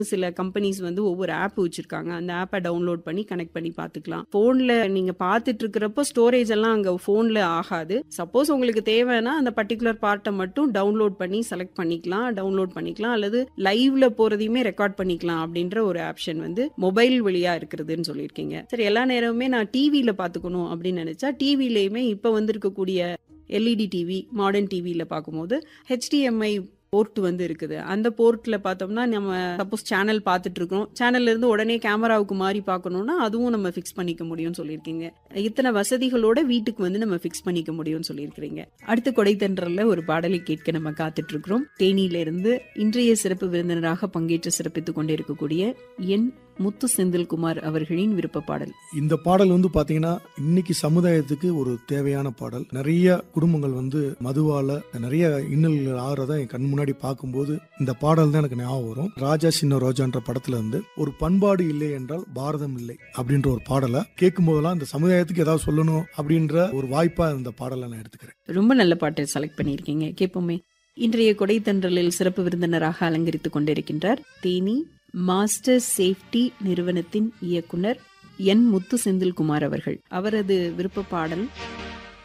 சில கம்பெனிஸ் வந்து ஒவ்வொரு ஆப் வச்சிருக்காங்க அந்த ஆப்பை டவுன்லோட் பண்ணி கனெக்ட் பண்ணி பார்த்துக்கலாம் ஃபோனில் நீங்கள் பார்த்துட்டு இருக்கிறப்போ ஸ்டோரேஜ் எல்லாம் அங்கே ஃபோனில் ஆகாது சப்போஸ் உங்களுக்கு தேவைன்னா அந்த பர்டிகுலர் பார்ட்டை மட்டும் டவுன்லோட் பண்ணி செலக்ட் பண்ணிக்கலாம் டவுன்லோட் பண்ணிக்கலாம் அல்லது லைவ்ல போகிறதையுமே ரெக்கார்ட் பண்ணிக்கலாம் அப்படின்ற ஒரு ஆப்ஷன் வந்து மொபைல் வழியாக இருக்கிறதுன்னு சொல்லியிருக்கீங்க சரி எல்லா நேரமுமே நான் டிவியில் பார்த்துக்கணும் அப்படின்னு நினச்சா டிவிலையுமே இப்போ வந்திருக்கக்கூடிய எல்இடி டிவி மாடர்ன் டிவியில் பார்க்கும்போது ஹெச்டிஎம்ஐ போர்ட் வந்து இருக்குது அந்த போர்ட்ல பார்த்தோம்னா நம்ம சப்போஸ் சேனல் பார்த்துட்டு இருக்கோம் சேனல்ல இருந்து உடனே கேமராவுக்கு மாறி பார்க்கணும்னா அதுவும் நம்ம ஃபிக்ஸ் பண்ணிக்க முடியும்னு சொல்லியிருக்கீங்க இத்தனை வசதிகளோட வீட்டுக்கு வந்து நம்ம ஃபிக்ஸ் பண்ணிக்க முடியும்னு சொல்லியிருக்கிறீங்க அடுத்த கொடைத்தன்றல்ல ஒரு பாடலை கேட்க நம்ம காத்துட்டு இருக்கிறோம் தேனியில இருந்து இன்றைய சிறப்பு விருந்தினராக பங்கேற்று சிறப்பித்துக் கொண்டிருக்கக்கூடிய என் முத்து செந்தில்குமார் அவர்களின் விருப்ப பாடல் இந்த பாடல் வந்து பாத்தீங்கன்னா இன்னைக்கு சமுதாயத்துக்கு ஒரு தேவையான பாடல் நிறைய குடும்பங்கள் வந்து மதுவால நிறைய இன்னல்கள் ஆகிறத என் கண் முன்னாடி பார்க்கும்போது இந்த பாடல் தான் எனக்கு ஞாபகம் வரும் ராஜா சின்ன ரோஜான்ற படத்துல இருந்து ஒரு பண்பாடு இல்லை என்றால் பாரதம் இல்லை அப்படின்ற ஒரு பாடலை கேட்கும் போதெல்லாம் இந்த சமுதாயத்துக்கு ஏதாவது சொல்லணும் அப்படின்ற ஒரு வாய்ப்பா இந்த பாடலை நான் எடுத்துக்கிறேன் ரொம்ப நல்ல பாட்டை செலக்ட் பண்ணியிருக்கீங்க கேட்போமே இன்றைய கொடைத்தன்றலில் சிறப்பு விருந்தினராக அலங்கரித்துக் கொண்டிருக்கின்றார் தேனி மாஸ்டர் சேஃப்டி நிறுவனத்தின் இயக்குனர் என் முத்து செந்தில்குமார் அவர்கள் அவரது விருப்ப பாடல்